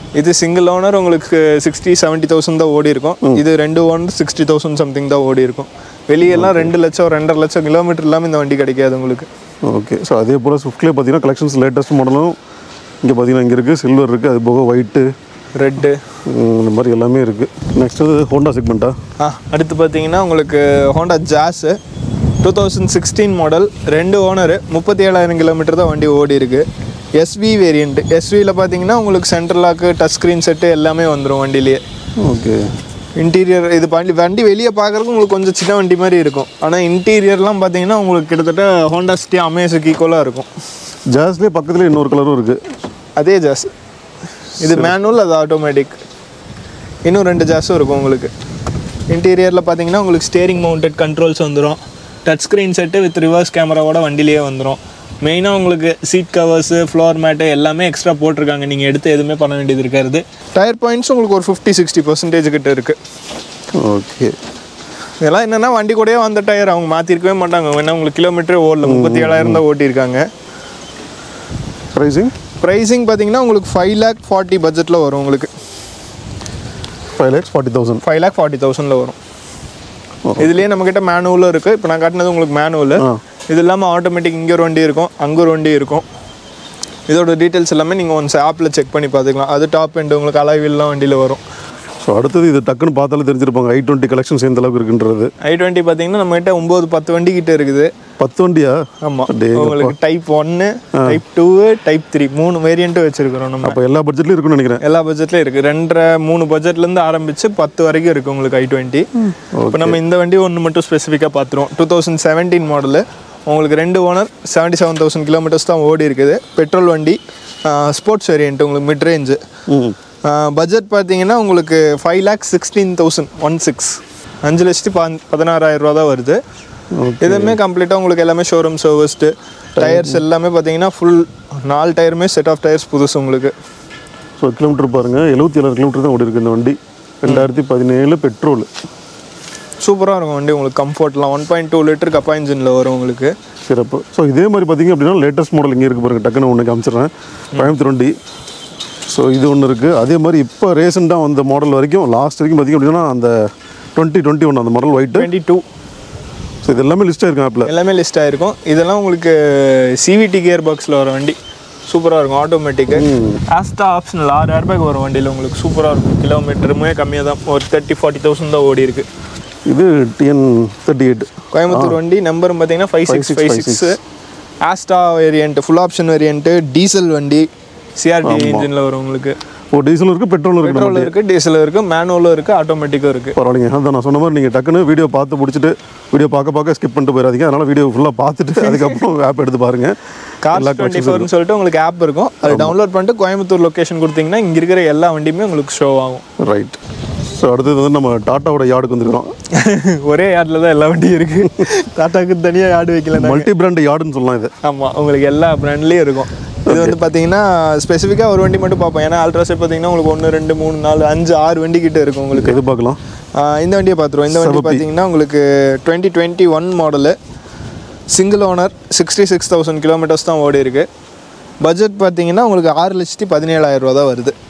இது சிங்கிள் ஓனர் உங்களுக்கு சிக்ஸ்டி செவன்ட்டி தௌசண்ட் தான் ஓடி இருக்கும் இது ரெண்டு ஓனர் சிக்ஸ்டி தௌசண்ட் சம்திங் தான் ஓடி இருக்கும் வெளியெல்லாம் ரெண்டு லட்சம் ரெண்டரை லட்சம் கிலோமீட்டர் இல்லாமல் இந்த வண்டி கிடைக்காது உங்களுக்கு ஓகே ஸோ அதே போல் ஸ்விஃப்ட்லேயே பார்த்தீங்கன்னா கலெக்ஷன்ஸ் லேட்டஸ்ட் மாடலும் இங்கே பார்த்தீங்கன்னா இங்கே இருக்குது சில்வர் இருக்குது அது போக ஒயிட்டு ரெட்டு இந்த மாதிரி எல்லாமே இருக்குது நெக்ஸ்ட் வந்து ஹோண்டா செக்மெண்ட்டா ஆ அடுத்து பார்த்தீங்கன்னா உங்களுக்கு Honda jazz two thousand sixteen model ரெண்டு ஓனரு முப்பத்தி ஏழாயிரம் கிலோமீட்டர் தான் வண்டி ஓடி இருக்கு எஸ்வி வேரியண்ட் எஸ்வியில் பார்த்தீங்கன்னா உங்களுக்கு central lock touch screen set எல்லாமே வந்துடும் வண்டியிலேயே ஓகே இன்டீரியர் இது வண்டி வண்டி வெளியே பார்க்குறதுக்கு உங்களுக்கு கொஞ்சம் சின்ன வண்டி மாதிரி இருக்கும் ஆனால் இன்டீரியர்லாம் பார்த்தீங்கன்னா உங்களுக்கு கிட்டத்தட்ட ஹோண்டா சிட்டி அமேஸுக்கு ஈக்குவலாக இருக்கும் ஜாஸ்லேயே பக்கத்தில் இன்னொரு கலரும் இருக்குது அதே ஜாஸ் இது மேனுவல் அது ஆட்டோமேட்டிக் இன்னும் ரெண்டு ஜாஸும் இருக்கும் உங்களுக்கு இன்டீரியரில் பார்த்தீங்கன்னா உங்களுக்கு ஸ்டேரிங் மவுண்டட் கண்ட்ரோல்ஸ் வந்துடும் touch screen set with reverse கேமராவோட வண்டிலேயே வந்துடும் மெயினாக உங்களுக்கு சீட் கவர்ஸு ஃப்ளோர் மேட்டு எல்லாமே எக்ஸ்ட்ரா போட்டிருக்காங்க நீங்கள் எடுத்து எதுவுமே பண்ண வேண்டியது இருக்காது டயர் பாயிண்ட்ஸ் உங்களுக்கு ஒரு ஃபிஃப்டி சிக்ஸ்டி பர்சன்டேஜ் கிட்ட இருக்குது ஓகே இதெல்லாம் என்னென்னா வண்டி கூடயே வந்த டயர் அவங்க மாற்றிருக்கவே மாட்டாங்க ஏன்னா உங்களுக்கு கிலோமீட்டரே ஓடல முப்பத்தி ஏழாயிரம் தான் ஓட்டியிருக்காங்க ப்ரைஸிங் ப்ரைஸிங் பார்த்தீங்கன்னா உங்களுக்கு ஃபைவ் லேக் ஃபார்ட்டி பட்ஜெட்டில் வரும் உங்களுக்கு five lakhs forty thousand five lakh forty தௌசண்டில் வரும் இதுலேயே நம்மக்கிட்ட மேனுவலும் இருக்குது இப்போ நான் காட்டினது உங்களுக்கு மேனுவல் ஆ. இது இல்லாமல் ஆட்டோமேட்டிக் இங்கே ஒரு வண்டி இருக்கும் அங்கே ஒரு வண்டி இருக்கும் இதோட டீட்டெயில்ஸ் எல்லாமே நீங்கள் ஒன்ஸ் ஆப்பில் செக் பண்ணி பார்த்துக்கலாம் அது டாப் எண்டு உங்களுக்கு அலைவில்லாம் வண்டியில் வரும் ஸோ அடுத்தது இது டக்குன்னு பார்த்தாலே தெரிஞ்சிருப்பாங்க ஐ டுவெண்ட்டி கலெக்ஷன்ஸ் எந்த அளவுக்கு இருக்குன்றது ஐ டுவெண்ட்டி பார்த்தீங்கன்னா நம்மகிட்ட ஒம்பது பத்து வண்டி கிட்ட இருக்குது பத்து வண்டியா ஆமாம் அடேங்கப்பா. உங்களுக்கு டைப் ஒன்று டைப் டூ டைப் த்ரீ மூணு வேரியண்ட்டும் வச்சுருக்கிறோம் நம்ம அப்போ எல்லா பட்ஜெட்லையும் இருக்குன்னு நினைக்கிறேன் எல்லா பட்ஜெட்லையும் இருக்குது ரெண்டரை மூணு பட்ஜெட்லேருந்து ஆரம்பித்து பத்து வரைக்கும் இருக்குது உங்களுக்கு ஐ டுவெண்ட்டி இப்போ நம்ம இந்த வண்டி ஒன்று மட்டும் ஸ்பெசிஃபிக்காக பார்த்துருவோம் டூ தௌசண்ட் செவன்டீன் மாடலு உங்களுக்கு ரெண்டு owner seventy seven thousand kilometres தான் ஓடி இருக்குது பெட்ரோல் வண்டி ஸ்போர்ட்ஸ் வேரியண்ட் உங்களுக்கு மிட் ரேஞ்சு ம் பட்ஜெட் பார்த்தீங்கன்னா உங்களுக்கு five lakh sixteen thousand one six அஞ்சு லட்சத்தி ப பதினாறாயிரம் ரூபா தான் வருது இதுவுமே கம்ப்ளீட்டாக உங்களுக்கு எல்லாமே ஷோரூம் சர்வீஸ்டு டயர்ஸ் எல்லாமே பார்த்தீங்கன்னா ஃபுல் நாலு டயருமே செட் ஆஃப் டயர்ஸ் புதுசு உங்களுக்கு ஸோ கிலோமீட்டர் பாருங்கள் எழுபத்தி ஏழு கிலோமீட்டர் தான் ஓடி இருக்கு இந்த வண்டி ரெண்டாயிரத்தி பதினேழு பெட்ரோல் சூப்பராக இருக்கும் வண்டி உங்களுக்கு கம்ஃபர்ட்லாம் one point two litre Kappa இன்ஜினில் வரும் உங்களுக்கு சிறப்பு ஸோ இதே மாதிரி பார்த்தீங்க அப்படின்னா லேட்டஸ்ட் மாடல் இங்கே இருக்கு பாருங்க டக்குன்னு ஒன்று காமிச்சிடுறேன் கோயம்புத்தூர் வண்டி ஸோ இது ஒன்று இருக்குது அதே மாதிரி இப்போ ரீசெண்டாக வந்த மாடல் வரைக்கும் லாஸ்ட் வரைக்கும் பார்த்தீங்க அப்படின்னா அந்த டுவெண்ட்டி டுவெண்ட்டி ஒன் அந்த model white twenty two so இது எல்லாமே லிஸ்ட் ஆயிருக்கும் ஆப்பில் எல்லாமே லிஸ்ட் ஆயிருக்கும் இதெல்லாம் உங்களுக்கு சிவிடி கியர் பாக்ஸில் வர வண்டி சூப்பராக இருக்கும் ஆட்டோமேட்டிக்கு ஆஸ்டா ஆப்ஷனல் ஆறு ஏர்பேக் வரும் வண்டியில் உங்களுக்கு சூப்பராக இருக்கும் கிலோமீட்டருமே கம்மியாக தான் ஒரு தேர்ட்டி ஃபார்ட்டி தௌசண்ட் தான் ஓடி இருக்கு இது டிஎன் தேர்ட்டி எயிட் கோயம்புத்தூர் வண்டி நம்பரும் பார்த்தீங்கன்னா five six five six Asta variant full option variant diesel வண்டி சிஆர்டி இன்ஜினில் வரும் உங்களுக்கு ஓ டீசலும் இருக்குது பெட்ரோலும் இருக்குது பெட்ரோல் இருக்குது டீசல் இருக்குது மேனுவலும் இருக்குது ஆட்டோமேட்டிக்கும் இருக்குது பரவாயில்லைங்க அதான் நான் சொன்ன மாதிரி நீங்கள் டக்குன்னு வீடியோ பார்த்து முடிச்சுட்டு வீடியோ பார்க்க பார்க்க ஸ்கிப் பண்ணிட்டு போயிடாதீங்க அதனால் வீடியோ ஃபுல்லாக பார்த்துட்டு அதுக்கப்புறம் ஆப் எடுத்து பாருங்கள் கார் டுவெண்ட்டி ஃபோர்னு சொல்லிட்டு உங்களுக்கு ஆப் இருக்கும் அது டவுன்லோட் பண்ணிட்டு கோயம்புத்தூர் லொக்கேஷன் கொடுத்தீங்கன்னா இங்கே இருக்கிற எல்லா வண்டியுமே உங்களுக்கு ஷோ ஆகும் ரைட் ஸோ அடுத்தது வந்து நம்ம டாட்டாவோட யார்டுக்கு வந்துருக்கிறோம் ஒரே யார்டில் தான் எல்லா வண்டியும் இருக்குது டாட்டாக்கு தனியாக யார்டு வைக்கல மல்டி பிராண்ட் யார்டுன்னு சொல்லலாம் இது ஆமாம் உங்களுக்கு எல்லா பிராண்ட்லேயும் இருக்கும் இது வந்து பார்த்தீங்கன்னா ஸ்பெசிஃபிக்காக ஒரு வண்டி மட்டும் பார்ப்போம் ஏன்னா அல்ட்ராஸே பார்த்தீங்கன்னா உங்களுக்கு ஒன்று ரெண்டு மூணு நாலு அஞ்சு ஆறு வண்டி கிட்ட இருக்கும் உங்களுக்கு எது பார்க்கலாம் ஆஹ் இந்த வண்டியை பார்த்துருவோம் இந்த வண்டி சிவப்பி. பார்த்தீங்கன்னா உங்களுக்கு twenty twenty one model single owner sixty six thousand kilometres தான் ஓடி இருக்கு பட்ஜெட் பார்த்தீங்கன்னா உங்களுக்கு ஆறு லட்சத்தி பதினேழாயிரம் ரூபா தான் வருது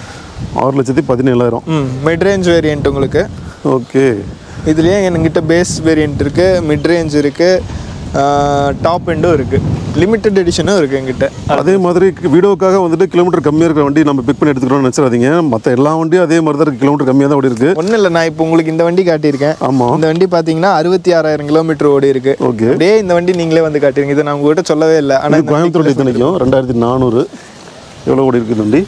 ஆறு லட்சத்தி பதினேழாயிரம் ம் மிட் ரேஞ்ச் வேரியண்ட் உங்களுக்கு ஓகே இதுலேயே என்கிட்ட பேஸ் வேரியண்ட் இருக்குது மிட் ரேஞ்ச் இருக்குது டாப் எண்டும் இருக்குது லிமிட்டட் எடிஷனும் இருக்குது என்கிட்ட அதே மாதிரி வீடியோக்காக வந்துட்டு கிலோமீட்டர் கம்மியாக இருக்கிற வண்டி நம்ம பிக் பண்ணி எடுத்துக்கிறோம்னு நினச்சிடாதீங்க மற்ற எல்லா வண்டியும் அதே மாதிரி தான் இருக்குது கிலோமீட்டர் கம்மியாக தான் ஓடி இருக்கு ஒன்றும் இல்லை நான் இப்போ உங்களுக்கு இந்த வண்டி காட்டியிருக்கேன் ஆமாம் இந்த வண்டி பார்த்தீங்கன்னா அறுபத்தி ஆறாயிரம் கிலோமீட்டர் ஓடி இருக்கு ஓகே அப்படியே இந்த வண்டி நீங்களே வந்து காட்டிருங்க இதை நான் உங்ககிட்ட சொல்லவே இல்லை இது ஆனால் கோயம்புத்தூர் இத்தனைக்கும் ரெண்டாயிரத்தி நானூறு எவ்வளோ ஓடி இருக்குது இந்த வண்டி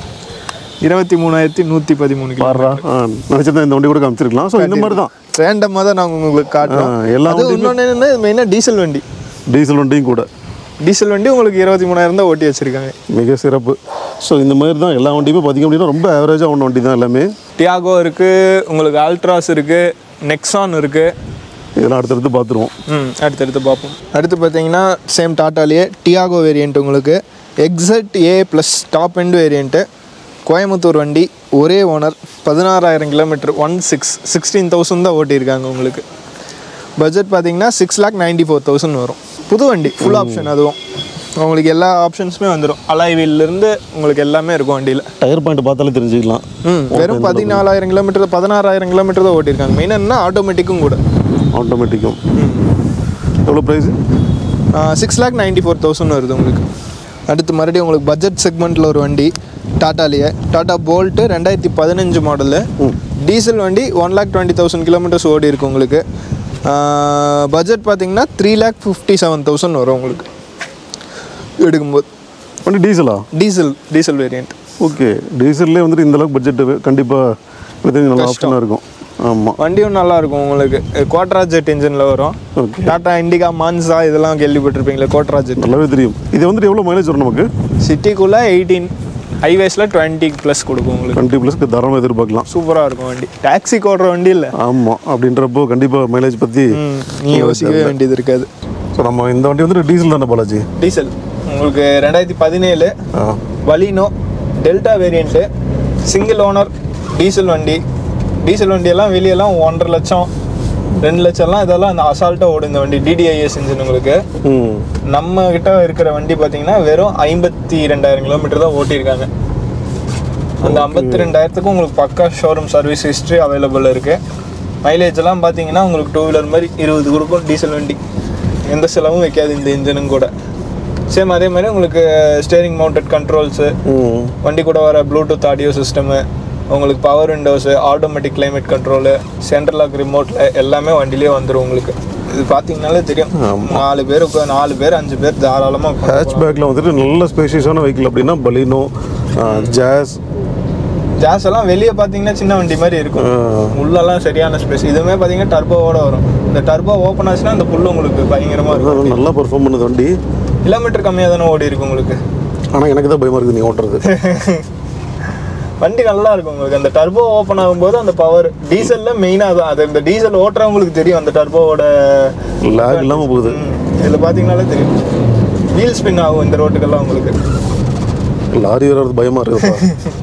இருபத்தி மூணாயிரத்தி நூற்றி பதிமூணு கிலோ பாடுறா ஆ நினச்சிருந்தா இந்த வண்டி கூட காமிச்சிருக்கலாம் ஸோ இந்த மாதிரி தான் ரேண்டமாக தான் நாங்கள் உங்களுக்கு காட்டுறோம் ஆ, எல்லா அது இன்னொன்று என்னென்னா மெயினாக டீசல் வண்டி டீசல் வண்டியும் கூட டீசல் வண்டி உங்களுக்கு இருபத்தி மூணாயிரம் தான் ஓட்டி வச்சிருக்காங்க மிக சிறப்பு ஸோ இந்த மாதிரி தான் எல்லா வண்டியுமே பார்த்திங்க அப்படின்னா ரொம்ப ஆவரேஜாக ஒன்று வண்டி தான் எல்லாமே டியாகோ இருக்குது உங்களுக்கு ஆல்ட்ராஸ் இருக்குது நெக்ஸான் இருக்குது இதெல்லாம் அடுத்தடுத்து பார்த்துருவோம் ம் அடுத்தடுத்து பார்ப்போம் அடுத்து பார்த்தீங்கன்னா சேம் டாட்டாலேயே டியாகோ வேரியண்ட் உங்களுக்கு XZ A plus top end variant Coimbatore வண்டி ஒரே ஓனர் பதினாறாயிரம் kilometre one six sixteen thousand தான் ஓட்டியிருக்காங்க உங்களுக்கு பட்ஜெட் பார்த்தீங்கன்னா six lakh ninety four thousand வரும் புது வண்டி ஃபுல் ஆப்ஷன் அதுவும் உங்களுக்கு எல்லா ஆப்ஷன்ஸுமே வந்துடும் அலாய் இருந்து உங்களுக்கு எல்லாமே இருக்கும் வண்டியில் டயர் பாயிண்ட் பார்த்தாலே தெரிஞ்சுக்கலாம் ம் வெறும் பதினாலாயிரம் கிலோமீட்டர் பதினாறாயிரம் கிலோமீட்டர் தான் ஓட்டியிருக்காங்க மெயின் என்ன ஆட்டோமேட்டிக்கும் கூட ஆட்டோமேட்டிக்கும் எவ்வளோ price six lakh ninety four thousand வருது உங்களுக்கு அடுத்து மறுபடியும் உங்களுக்கு பட்ஜெட் செக்மெண்ட்டில் ஒரு வண்டி டாட்டாலேயே டாட்டா போல்ட்டு ரெண்டாயிரத்தி பதினஞ்சு மாடலு டீசல் வண்டி one lakh twenty thousand kilometres ஓடி இருக்கு உங்களுக்கு பட்ஜெட் பார்த்தீங்கன்னா three lakh fifty seven thousand வரும் உங்களுக்கு எடுக்கும்போது வண்டி டீசலா டீசல் டீசல் வேரியண்ட் ஓகே டீசல்லே வந்துட்டு இந்த அளவுக்கு பட்ஜெட்டு கண்டிப்பாக இது நல்ல ஆப்ஷனாக இருக்கும் ஆமாம் வண்டியும் நல்லா இருக்கும் உங்களுக்கு கோட்ரா ஜெட் இன்ஜினில் வரும் ஓகே டாட்டா இண்டிகா மான்சா இதெல்லாம் கேள்விப்பட்டிருப்பீங்களா கோட்ரா ஜெட் நல்லாவே தெரியும் இது வந்துட்டு எவ்வளோ மைலேஜ் வரும் நமக்கு சிட்டிக்குள்ளே எயிட்டீன் ஹைவேஸில் டுவெண்ட்டி ப்ளஸ் கொடுக்கும் உங்களுக்கு டுவெண்ட்டி ப்ளஸ்க்கு தரமாக எதிர்பார்க்கலாம் சூப்பராக இருக்கும் வண்டி டாக்ஸி ஓடுற வண்டி இல்லை ஆமாம் அப்படின்றப்போ கண்டிப்பாக மைலேஜ் பற்றி நீ யோசிக்கவே வேண்டியது இருக்காது ஸோ நம்ம இந்த வண்டி வந்துட்டு டீசல் தானே பாலாஜி டீசல் உங்களுக்கு ரெண்டாயிரத்தி பதினேழு ஆ Baleno Delta variant single owner diesel வண்டி டீசல் வண்டியெல்லாம் வெளியெல்லாம் ஒன்றரை லட்சம் ரெண்டு லட்சம்லாம் இதெல்லாம் அந்த அசால்ட்டாக ஓடும் இந்த வண்டி டிடிஐஎஸ் இன்ஜின் உங்களுக்கு ம் நம்ம கிட்ட இருக்கிற வண்டி பார்த்தீங்கன்னா வெறும் ஐம்பத்தி ரெண்டாயிரம் கிலோமீட்டர் தான் ஓட்டியிருக்காங்க அந்த ஐம்பத்தி ரெண்டாயிரத்துக்கு உங்களுக்கு பக்கா ஷோரூம் சர்வீஸ் ஹிஸ்ட்ரி அவைலபிள் இருக்கு மைலேஜ் எல்லாம் பார்த்தீங்கன்னா உங்களுக்கு டூ வீலர் மாதிரி இருபது கொடுக்கும் டீசல் வண்டி எந்த செலவும் வைக்காது இந்த இன்ஜினும் கூட சேம் அதே மாதிரி உங்களுக்கு ஸ்டேரிங் மவுண்டட் கண்ட்ரோல்ஸு ம் வண்டி கூட வர ப்ளூடூத் ஆடியோ சிஸ்டமு உங்களுக்கு power windows automatic climate control central lock ரிமோட்டில் எல்லாமே வண்டியிலே வந்துடும் உங்களுக்கு இது பார்த்தீங்கனாலே தெரியும் நாலு பேர் உட்கா- நாலு பேர் அஞ்சு பேர் தாராளமாக ஹேட்ச்பேக்கில் வந்துட்டு நல்ல ஸ்பேஷியஸான வெஹிக்கிள் அப்படின்னா பலினோ ஜாஸ் ஜாஸ் எல்லாம் வெளியே பார்த்தீங்கன்னா சின்ன வண்டி மாதிரி இருக்கும் உள்ளெல்லாம் சரியான ஸ்பேஸ் இதுவுமே பார்த்தீங்கன்னா டர்போவோட வரும் இந்த டர்போ ஓப்பன் ஆச்சுன்னா அந்த புல் உங்களுக்கு பயங்கரமாக இருக்கும் நல்லா பெர்ஃபார்ம் பண்ணுது வண்டி கிலோமீட்டர் கம்மியாக தானே ஓடி இருக்கு உங்களுக்கு ஆனால் எனக்கு தான் பயமாக இருக்குது நீ ஓட்டுறது வண்டி நல்லா இருக்கும் உங்களுக்கு அந்த டர்போ ஓப்பன் ஆகும்போது அந்த பவர் டீசல்ல மெயினாக தான் அது இந்த டீசல் ஓட்டுறவங்களுக்கு தெரியும் அந்த டர்போவோட லேக் இல்லாமல் போகுது இதில் பார்த்தீங்கனாலே தெரியும் வீல் ஸ்பின் ஆகும் இந்த ரோட்டுக்கெல்லாம் உங்களுக்கு லாரி வர்றது பயமாக இருக்குப்பா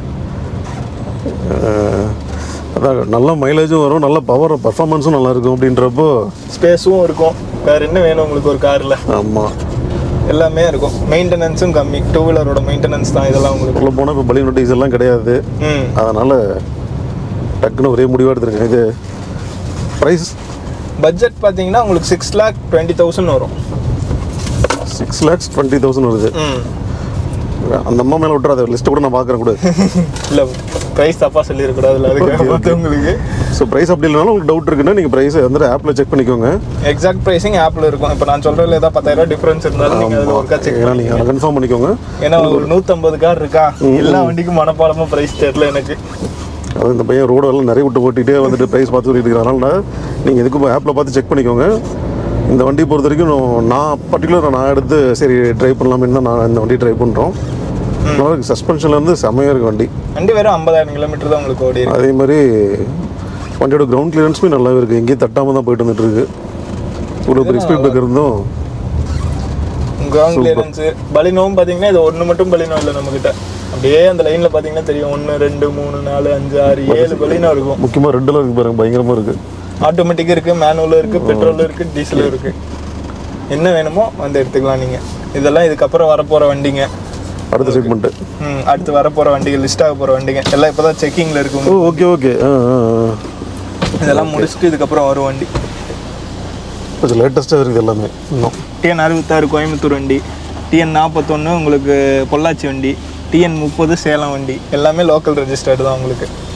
அஹ், அதான் நல்ல மைலேஜும் வரும் நல்ல பவர் பர்ஃபார்மன்ஸும் நல்லா இருக்கும் அப்படின்றப்போ ஸ்பேஸும் இருக்கும் வேற என்ன வேணும் உங்களுக்கு ஒரு காரில் ஆமாம் எல்லாமே இருக்கும் மெயின்டெனன்ஸும் கம்மி டூ வீலரோட மெயின்டெனன்ஸ் தான் இதெல்லாம் உங்களுக்கு உள்ள போனால் இப்போ பலினோ டீசல்லாம் கிடையாது ம் அதனால் டக்குன்னு ஒரே முடிவாக எடுத்துருங்க இது ப்ரைஸ் பட்ஜெட் பார்த்தீங்கன்னா உங்களுக்கு சிக்ஸ் லேக் டுவெண்ட்டி தௌசண்ட் வரும் சிக்ஸ் லேக்ஸ் டுவெண்ட்டி தௌசண்ட் வருது ம் அந்த அம்மா மேலே விட்டுறாத லிஸ்ட்டை கூட நான் பார்க்குறேன் கூட இல்லை ப்ரைஸ் தப்பாக சொல்லிடக்கூடாதுல்ல அதுக்கு மற்றவங்களுக்கு ஸோ ப்ரைஸ் அப்படி இல்லைனாலும் உங்களுக்கு டவுட் இருக்குன்னா நீங்கள் ப்ரைஸ் வந்துட்டு ஆப்பில் செக் பண்ணிக்கோங்க எக்ஸாக்ட் ப்ரைஸிங் ஆப்பில் இருக்கும் இப்போ நான் சொல்கிறதுல ஏதாவது பத்தாயிரம் டிஃப்ரென்ஸ் இருந்தாலும் நீங்கள் அதில் ஒர்க்கா செக் ஏன்னா நீங்கள் கன்ஃபார்ம் பண்ணிக்கோங்க ஏன்னா ஒரு நூற்றம்பது கார் இருக்கா எல்லா வண்டிக்கும் மனப்பாடமாக ப்ரைஸ் தெரியல எனக்கு அது இந்த பையன் ரோடு எல்லாம் நிறைய விட்டு ஓட்டிகிட்டே வந்துட்டு ப்ரைஸ் பார்த்து சொல்லிட்டு இருக்கிறனால நீங்கள் எதுக்கும் ஆப்பில் பார்த்து செக் பண்ணிக்கோங்க இந்த வண்டி பொறுத்த வரைக்கும் நான் பர்டிகுலராக நான் எடுத்து சரி ட்ரை பண்ணலாமேன்னு தான் நான் இந்த வண்டி ட்ரை பண்ணுறோம் நல்லா இருக்கு சஸ்பென்ஷன்லேருந்து செம்மையாக இருக்கு வண்டி வண்டி வெறும் ஐம்பதாயிரம் கிலோமீட்டர் தான் உங்களுக்கு ஓடி இருக்கு அதே மாதிரி வண்டியோட கிரவுண்ட் கிளியரன்ஸுமே நல்லாவே இருக்குது எங்கேயும் தட்டாமல் தான் போயிட்டு வந்துட்டு இருக்கு இவ்வளோ பெரிய ஸ்பீட் பிரேக்கர் இருந்தும் கிரவுண்ட் கிளியரன்ஸு பலினோவும் பார்த்தீங்கன்னா இது ஒன்று மட்டும் பலினோ இல்லை நம்மக்கிட்ட அப்படியே அந்த லைனில் பார்த்தீங்கன்னா தெரியும் ஒன்று ரெண்டு மூணு நாலு அஞ்சு ஆறு ஏழு பலினோ இருக்கும் முக்கியமாக ரெட்டில் இருக்கு பாருங்க பயங்கரமாக இருக்குது ஆட்டோமேட்டிக் இருக்குது மேனுவலும் இருக்குது பெட்ரோலும் இருக்குது டீசலும் இருக்குது என்ன வேணுமோ வந்து எடுத்துக்கலாம் நீங்கள் இதெல்லாம் இதுக்கப்புறம் வரப்போகிற வண்டிங்க அடுத்த செக்மெண்ட்டு ம் அடுத்து வரப்போகிற வண்டிகள் லிஸ்ட் ஆக போகிற வண்டிங்க எல்லாம் இப்போ தான் செக்கிங்கில் ஓ இருக்கும் ஓகே ஓகே ஆ ஆ ஆ இதெல்லாம் முடிச்சுட்டு இதுக்கப்புறம் வரும் வண்டி கொஞ்சம் லேட்டஸ்ட்டாக இருக்குது எல்லாமே இன்னும் டிஎன் அறுபத்தாறு கோயம்புத்தூர் வண்டி டிஎன் நாற்பத்தொன்று உங்களுக்கு பொள்ளாச்சி வண்டி டிஎன் முப்பது சேலம் வண்டி எல்லாமே லோக்கல் ரெஜிஸ்டர்டு தான் உங்களுக்கு